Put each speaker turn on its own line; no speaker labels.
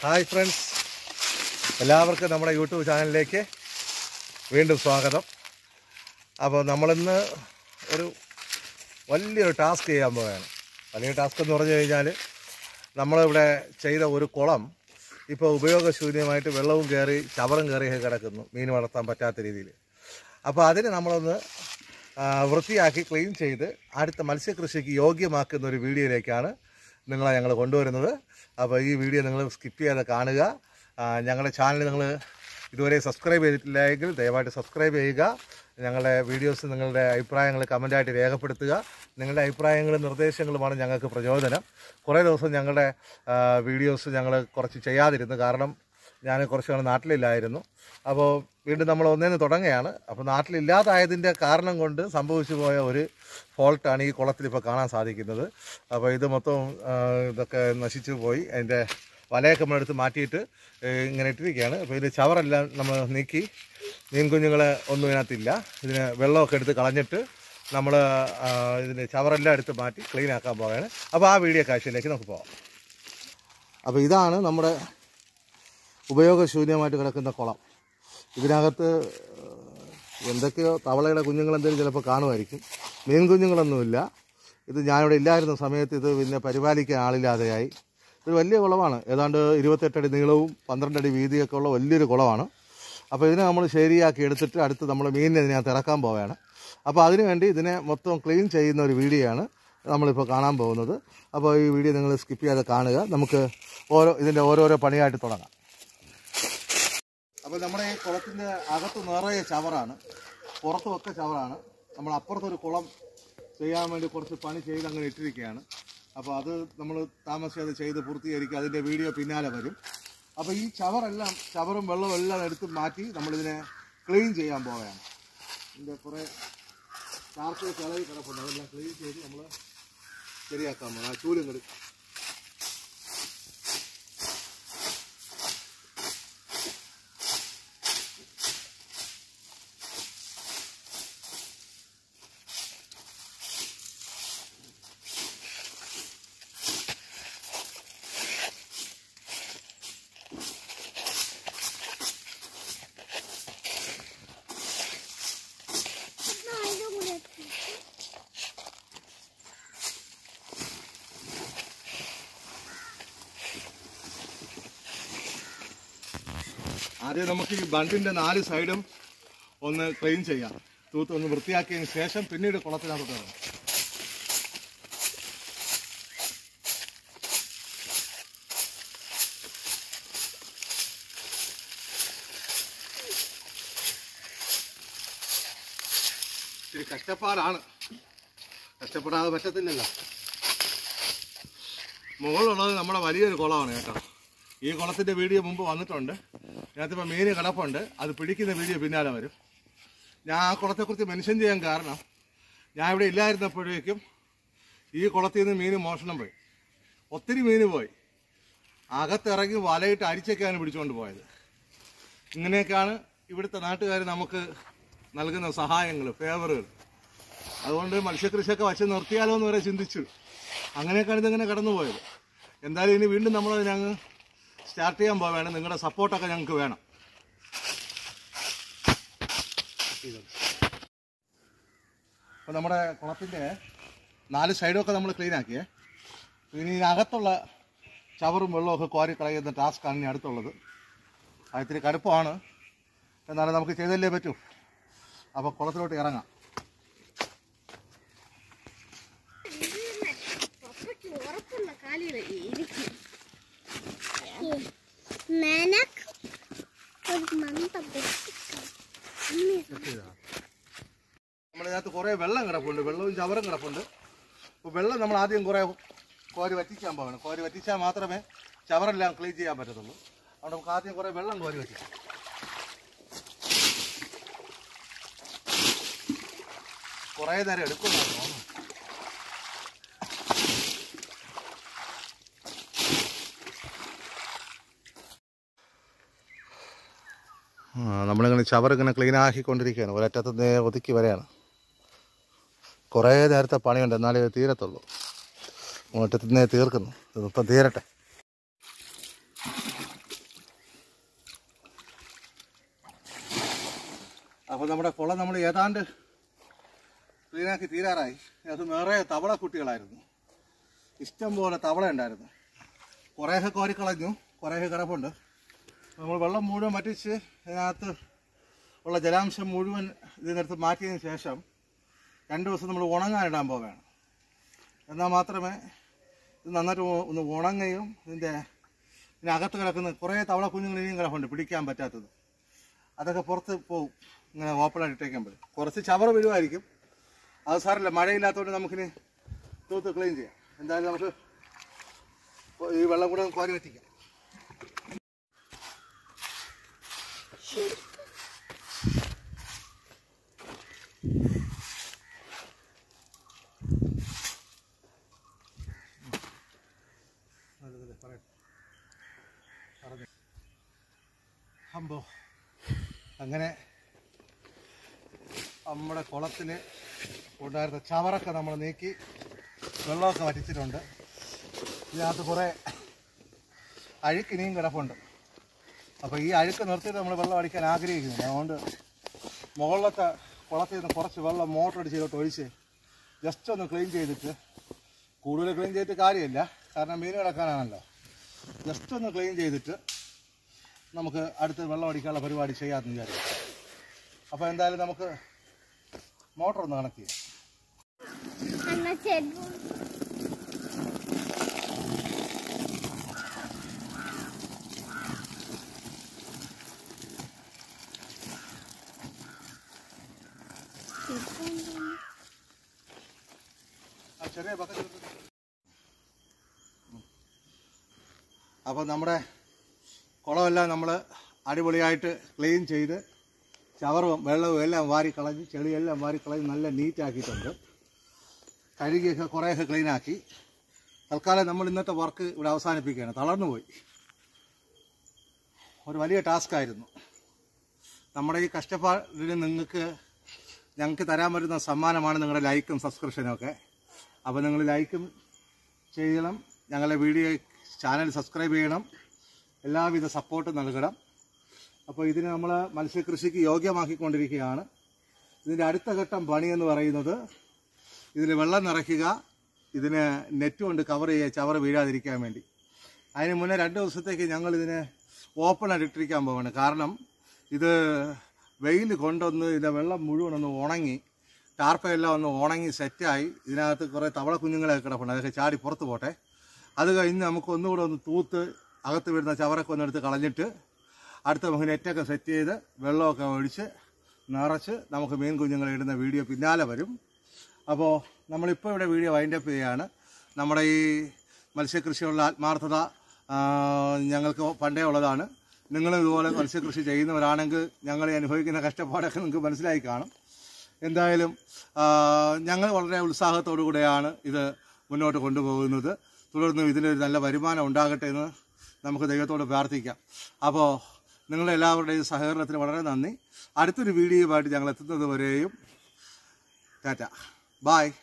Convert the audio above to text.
hi friends എല്ലാവർക്കും നമ്മുടെ YouTube ചാനലിലേക്ക് വീണ്ടും സ്വാഗതം അപ്പോൾ നമ്മളിന്ന് ഒരു വലിയൊരു ടാസ്ക് ചെയ്യാൻ പോവുകയാണ് വലിയ ടാസ്ക് എന്ന് പറഞ്ഞു കഴിഞ്ഞാൽ നമ്മളിവിടെ ചെയ്ത ഒരു കുളം ഇപ്പോൾ ഉപയോഗശൂന്യമായിട്ട് വെള്ളവും കയറി ചവറും കയറിയൊക്കെ കിടക്കുന്നു മീൻ വളർത്താൻ പറ്റാത്ത രീതിയിൽ അപ്പോൾ അതിന് നമ്മളൊന്ന് ആ, വൃത്തിയാക്കി ക്ലീൻ ചെയ്ത് അടുത്ത മത്സ്യകൃഷിക്ക് യോഗ്യമാക്കുന്ന ഒരു വീഡിയോയിലേക്കാണ് നിങ്ങളെ ഞങ്ങൾ കൊണ്ടുവരുന്നത് അപ്പോൾ ഈ വീഡിയോ നിങ്ങൾ സ്കിപ്പ് ചെയ്യാതെ കാണുക ആ, ഞങ്ങളുടെ ചാനൽ നിങ്ങൾ ഇതുവരെ സബ്സ്ക്രൈബ് ചെയ്തിട്ടില്ലെങ്കിൽ ദയവായിട്ട് സബ്സ്ക്രൈബ് ചെയ്യുക ഞങ്ങളുടെ വീഡിയോസ് നിങ്ങളുടെ അഭിപ്രായങ്ങൾ കമൻറ്റായിട്ട് രേഖപ്പെടുത്തുക നിങ്ങളുടെ അഭിപ്രായങ്ങളും നിർദ്ദേശങ്ങളുമാണ് ഞങ്ങൾക്ക് പ്രചോദനം കുറേ ദിവസം ഞങ്ങളുടെ ആ, വീഡിയോസ് ഞങ്ങൾ കുറച്ച് ചെയ്യാതിരുന്നു കാരണം ഞാൻ കുറച്ച് നാൾ നാട്ടിലില്ലായിരുന്നു അപ്പോൾ വീണ്ടും നമ്മൾ ഒന്നേന്ന് തുടങ്ങുകയാണ് അപ്പോൾ നാട്ടിലില്ലാതായതിൻ്റെ കാരണം കൊണ്ട് സംഭവിച്ചു പോയ ഒരു ഫോൾട്ടാണ് ഈ കുളത്തിൽ ഇപ്പോൾ കാണാൻ സാധിക്കുന്നത് അപ്പോൾ ഇത് മൊത്തം ആ, ഇതൊക്കെ നശിച്ചു പോയി അതിൻ്റെ വലയൊക്കെ നമ്മളെടുത്ത് മാറ്റിയിട്ട് ഏ, ഇങ്ങനെ ഇട്ടിരിക്കുകയാണ് അപ്പോൾ ഇതിൻ്റെ ചവറെല്ലാം നമ്മൾ നീക്കി മീൻ കുഞ്ഞുങ്ങളെ ഒന്നും ഇതിനകത്തില്ല ഇതിന് വെള്ളമൊക്കെ എടുത്ത് കളഞ്ഞിട്ട് നമ്മൾ ഇതിൻ്റെ ചവറെല്ലാം എടുത്ത് മാറ്റി ക്ലീൻ ആക്കാൻ പോവുകയാണ് അപ്പോൾ ആ വീഡിയോ കാഴ്ചയിലേക്ക് നമുക്ക് പോകാം അപ്പോൾ ഇതാണ് നമ്മുടെ ഉപയോഗശൂന്യമായിട്ട് കിടക്കുന്ന കുളം ഇതിനകത്ത് ഏഹ്, എന്തൊക്കെയോ തവളയുടെ കുഞ്ഞുങ്ങൾ എന്തെങ്കിലും ചിലപ്പോൾ കാണുമായിരിക്കും മീൻ കുഞ്ഞുങ്ങളൊന്നുമില്ല ഇത് ഞാനിവിടെ ഇല്ലായിരുന്ന സമയത്ത് ഇത് പിന്നെ പരിപാലിക്കാൻ ആളില്ലാതെയായി ഇത് വലിയ കുളമാണ് ഏതാണ്ട് ഇരുപത്തെട്ടടി നീളവും പന്ത്രണ്ടടി വീതിയൊക്കെ ഉള്ള വലിയൊരു കുളമാണ് അപ്പോൾ ഇതിനെ നമ്മൾ ശരിയാക്കി എടുത്തിട്ട് അടുത്ത് നമ്മൾ മീനിനെ ഇതിനകത്ത് ഇറക്കാൻ പോവുകയാണ് അപ്പോൾ അതിനുവേണ്ടി ഇതിനെ മൊത്തം ക്ലീൻ ചെയ്യുന്ന ഒരു വീഡിയോ ആണ് നമ്മളിപ്പോൾ കാണാൻ പോകുന്നത് അപ്പോൾ ഈ വീഡിയോ നിങ്ങൾ സ്കിപ്പ് ചെയ്യാതെ കാണുക നമുക്ക് ഓരോ ഇതിൻ്റെ ഓരോരോ പണിയായിട്ട് തുടങ്ങാം അപ്പോൾ നമ്മുടെ ഈ കുളത്തിൻ്റെ അകത്ത് നിറയെ ചവറാണ് പുറത്തുമൊക്കെ ചവറാണ് നമ്മൾ അപ്പുറത്തൊരു കുളം ചെയ്യാൻ വേണ്ടി കുറച്ച് പണി ചെയ്ത് അങ്ങനെ ഇട്ടിരിക്കുകയാണ് അപ്പോൾ അത് നമ്മൾ താമസിയാതെ ചെയ്ത് പൂർത്തീകരിക്കുക അതിൻ്റെ വീഡിയോ പിന്നാലെ വരും അപ്പോൾ ഈ ചവറെല്ലാം ചവറും വെള്ളവും എല്ലാം എടുത്ത് മാറ്റി നമ്മളിതിനെ ക്ലീൻ ചെയ്യാൻ പോവുകയാണ് ഇതിൻ്റെ കുറേ ചാർക്കോൾ കിളവി കിടപ്പുണ്ട് അതെല്ലാം ക്ലീൻ ചെയ്ത് നമ്മൾ ശരിയാക്കാൻ പോകണം ആ ചൂലും കെടുക്കും ആദ്യം നമുക്ക് ഈ ബണ്ടിന്റെ നാല് സൈഡും ഒന്ന് ക്ലീൻ ചെയ്യാം തൂത്ത് ഒന്ന് വൃത്തിയാക്കിയതിന് ശേഷം പിന്നീട് കുളത്തിനകത്ത് ഇറങ്ങാം ഇത്തിരി കഷ്ടപ്പാടാണ് കഷ്ടപ്പെടാതെ പറ്റത്തില്ലല്ലോ മുകളിലുള്ളത് നമ്മുടെ വലിയൊരു കുളമാണ് കേട്ടോ ഈ കുളത്തിൻ്റെ വീഡിയോ മുമ്പ് വന്നിട്ടുണ്ട് ഇതിനകത്തിപ്പോൾ മീൻ കിടപ്പുണ്ട് അത് പിടിക്കുന്ന വീഡിയോ പിന്നാലെ വരും ഞാൻ ആ കുളത്തെക്കുറിച്ച് മെൻഷൻ ചെയ്യാൻ കാരണം ഞാൻ ഇവിടെ ഇല്ലായിരുന്നപ്പോഴേക്കും ഈ കുളത്തിൽ നിന്ന് മീൻ മോഷണം പോയി ഒത്തിരി മീൻ പോയി അകത്തിറങ്ങി വലയിട്ട് അരിച്ചൊക്കെയാണ് പിടിച്ചുകൊണ്ട് പോയത് ഇങ്ങനെയൊക്കെയാണ് ഇവിടുത്തെ നാട്ടുകാർ നമുക്ക് നൽകുന്ന സഹായങ്ങൾ ഫേവറുകൾ അതുകൊണ്ട് മത്സ്യകൃഷിയൊക്കെ വച്ച് നിർത്തിയാലോ എന്ന് വരെ ചിന്തിച്ചു അങ്ങനെയൊക്കെയാണ് ഇതിങ്ങനെ കടന്നുപോയത് എന്തായാലും ഇനി വീണ്ടും നമ്മൾ ഞങ്ങൾ സ്റ്റാർട്ട് ചെയ്യാൻ പോവുകയാണ് നിങ്ങളുടെ സപ്പോർട്ടൊക്കെ ഞങ്ങൾക്ക് വേണം അപ്പോൾ നമ്മുടെ കുളത്തിൻ്റെ നാല് സൈഡൊക്കെ നമ്മൾ ക്ലീൻ ആക്കിയേ ഇനി ഇതിനകത്തുള്ള ചവറും വെള്ളമൊക്കെ കോരി കളയുന്ന ടാസ്ക്കാണ് ഇനി അടുത്തുള്ളത് അത് ഇത്തിരി കടുപ്പമാണ് എന്നാലും നമുക്ക് ചെയ്തല്ലേ പറ്റൂ അപ്പോൾ കുളത്തിലോട്ട് ഇറങ്ങാം
ഉറപ്പുള്ള കാലികൾ എനിക്ക് മെനക്ക് ഒരു മന്ദ
നമ്മളിതിനകത്ത് കുറേ വെള്ളം കിടപ്പുണ്ട് വെള്ളവും ചവറും കിടപ്പുണ്ട് അപ്പോൾ വെള്ളം നമ്മൾ ആദ്യം കുറേ കോരി വറ്റിക്കാൻ പോകണം കോരി വറ്റിച്ചാൽ മാത്രമേ ചവറെല്ലാം ക്ലീൻ ചെയ്യാൻ പറ്റത്തുള്ളൂ അതുകൊണ്ട് നമുക്ക് ആദ്യം കുറേ വെള്ളം കോരി വറ്റിക്കാം കുറേ നേരം എടുക്കുമെന്നാണ് തോന്നുന്നു നമ്മളിങ്ങനെ ചവറിങ്ങനെ ക്ലീൻ ആക്കിക്കൊണ്ടിരിക്കുകയാണ് ഒരറ്റത്ത് നേരെ ഒതുക്കി വരെയാണ് കുറേ നേരത്തെ പണിയുണ്ട് എന്നാലേ ഇത് തീരത്തുള്ളൂ ഒറ്റത്തിൽ നിന്ന് തീർക്കുന്നു ഇതിപ്പം തീരട്ടെ അപ്പോൾ നമ്മുടെ കുളം നമ്മൾ ഏതാണ്ട് ക്ലീനാക്കി തീരാറായി അത് നിറയെ തവള കുട്ടികളായിരുന്നു ഇഷ്ടം പോലെ തവള ഉണ്ടായിരുന്നു കുറേയൊക്കെ കോരിക്കളഞ്ഞു കുറേയൊക്കെ കിടപ്പുണ്ട് നമ്മൾ വെള്ളം മുഴുവൻ വറ്റിച്ച് അതിനകത്ത് ഉള്ള ജലാംശം മുഴുവൻ ഇതിനടുത്ത് മാറ്റിയതിന് ശേഷം രണ്ട് ദിവസം നമ്മൾ ഉണങ്ങാനിടാൻ പോവുകയാണ് എന്നാൽ മാത്രമേ ഇത് നന്നായിട്ട് ഉ- ഒന്ന് ഉണങ്ങുകയും ഇതിൻ്റെ ഇതിനകത്ത് കിടക്കുന്ന കുറേ തവള കുഞ്ഞുങ്ങൾ ഇനിയും കിടപ്പുണ്ട് പിടിക്കാൻ പറ്റാത്തത് അതൊക്കെ പുറത്ത് പോവും ഇങ്ങനെ ഓപ്പണായിട്ട് ഇട്ടേക്കുമ്പോൾ കുറച്ച് ചവറ് വീഴുമായിരിക്കും അത് സാറില്ല മഴയില്ലാത്തതുകൊണ്ട് നമുക്കിനി തൂത്ത് ക്ലീൻ ചെയ്യാം എന്തായാലും നമുക്ക് ഈ വെള്ളം കൂടെ ഒന്ന് കോരി വെറ്റിക്കാം അമ്പോ അങ്ങനെ നമ്മുടെ കുളത്തിന് ഉണ്ടായിരുന്ന ചവറൊക്കെ നമ്മൾ നീക്കി വെള്ളമൊക്കെ വറ്റിച്ചിട്ടുണ്ട് ഇതിനകത്ത് കുറേ അഴുക്ക് ഇനിയും കിടപ്പുണ്ട് അപ്പോൾ ഈ അഴുക്ക് നിർത്തിയിട്ട് നമ്മൾ വെള്ളം അടിക്കാൻ ആഗ്രഹിക്കുന്നില്ല അതുകൊണ്ട് മുകളിലത്തെ കുളത്തിൽ നിന്ന് കുറച്ച് വെള്ളം മോട്ടർ അടിച്ചിലോട്ട് ഒഴിച്ച് ജസ്റ്റ് ഒന്ന് ക്ലീൻ ചെയ്തിട്ട് കൂടുതൽ ക്ലീൻ ചെയ്തിട്ട് കാര്യമില്ല കാരണം മീൻ കിടക്കാനാണല്ലോ ജസ്റ്റ് ഒന്ന് ക്ലീൻ ചെയ്തിട്ട് നമുക്ക് അടുത്ത് വെള്ളം അടിക്കാനുള്ള പരിപാടി ചെയ്യാമെന്ന് വിചാരിക്കും അപ്പോൾ എന്തായാലും നമുക്ക് മോട്ടർ ഒന്ന് കണക്ട് ചെയ്യാം
എന്നാ ചെരുപ്പ്
ആ ചെറിയ ബക്കറ്റ് അപ്പോൾ നമ്മുടെ കുളമെല്ലാം നമ്മൾ അടിപൊളിയായിട്ട് ക്ലീൻ ചെയ്ത് ചവറും വെള്ളവും എല്ലാം വാരി കളഞ്ഞ് ചെളിയെല്ലാം വാരി കളഞ്ഞ് നല്ല നീറ്റാക്കിയിട്ടുണ്ട് കഴുകിയൊക്കെ കുറേയൊക്കെ ക്ലീനാക്കി തൽക്കാലം നമ്മൾ ഇന്നത്തെ വർക്ക് ഇവിടെ അവസാനിപ്പിക്കുകയാണ് തളർന്നു പോയി ഒരു വലിയ ടാസ്ക് ആയിരുന്നു നമ്മുടെ ഈ കഷ്ടപ്പാടിന് നിങ്ങൾക്ക് ഞങ്ങൾക്ക് തരാൻ പറ്റുന്ന സമ്മാനമാണ് നിങ്ങളുടെ ലൈക്കും സബ്സ്ക്രിപ്ഷനും ഒക്കെ അപ്പോൾ നിങ്ങൾ ലൈക്കും ചെയ്യണം ഞങ്ങളുടെ വീഡിയോ ചാനൽ സബ്സ്ക്രൈബ് ചെയ്യണം എല്ലാവിധ സപ്പോർട്ടും നൽകണം അപ്പോൾ ഇതിന് നമ്മൾ മത്സ്യകൃഷിക്ക് യോഗ്യമാക്കിക്കൊണ്ടിരിക്കുകയാണ് ഇതിൻ്റെ അടുത്ത ഘട്ടം പണി എന്ന് പറയുന്നത് ഇതിൽ വെള്ളം നിറയ്ക്കുക ഇതിന് നെറ്റ് കൊണ്ട് കവർ ചെയ്യുക ചവറ് വീഴാതിരിക്കാൻ വേണ്ടി അതിന് മുന്നേ രണ്ട് ദിവസത്തേക്ക് ഞങ്ങൾ ഇതിനെ ഓപ്പൺ ആയിട്ട് ഇട്ടിരിക്കാൻ പോവാണ് കാരണം ഇത് വെയിൽ കൊണ്ടൊന്ന് ഇതിൻ്റെ വെള്ളം മുഴുവൻ ഒന്ന് ഉണങ്ങി ടാർപ്പയെല്ലാം ഒന്ന് ഉണങ്ങി സെറ്റായി ഇതിനകത്ത് കുറേ തവള കുഞ്ഞുങ്ങളൊക്കെ കിടപ്പുണ്ട് അതൊക്കെ ചാടി പുറത്ത് പോട്ടെ അത് കഴിഞ്ഞ് നമുക്ക് ഒന്നുകൂടെ ഒന്ന് തൂത്ത് അകത്ത് വരുന്ന ചവറൊക്കെ ഒന്ന് എടുത്ത് കളഞ്ഞിട്ട് അടുത്ത നമുക്ക് നെറ്റൊക്കെ സെറ്റ് ചെയ്ത് വെള്ളമൊക്കെ ഒഴിച്ച് നിറച്ച് നമുക്ക് മീൻ കുഞ്ഞുങ്ങളെ ഇടുന്ന വീഡിയോ പിന്നാലെ വരും അപ്പോൾ നമ്മളിപ്പോൾ ഇവിടെ വീഡിയോ വൈൻഡ് അപ്പ് ചെയ്യുകയാണ് നമ്മുടെ ഈ മത്സ്യകൃഷിയുള്ള ആത്മാർത്ഥത ആ, ഞങ്ങൾക്ക് പണ്ടേ ഉള്ളതാണ് നിങ്ങളും ഇതുപോലെ മത്സ്യകൃഷി ചെയ്യുന്നവരാണെങ്കിൽ ഞങ്ങൾ ഈ അനുഭവിക്കുന്ന കഷ്ടപ്പാടൊക്കെ നിങ്ങൾക്ക് മനസ്സിലായി കാണും എന്തായാലും ആ, ഞങ്ങൾ വളരെ ഉത്സാഹത്തോടു കൂടെയാണ് ഇത് മുന്നോട്ട് കൊണ്ടുപോകുന്നത് തുടർന്നും ഇതിനൊരു നല്ല വരുമാനം ഉണ്ടാകട്ടെ എന്ന് നമുക്ക് ദൈവത്തോട് പ്രാർത്ഥിക്കാം അപ്പോൾ നിങ്ങളുടെ എല്ലാവരുടെയും സഹകരണത്തിന് വളരെ നന്ദി അടുത്തൊരു വീഡിയോയുമായിട്ട് ഞങ്ങൾ എത്തുന്നത് വരെയും ടാറ്റ ബായ്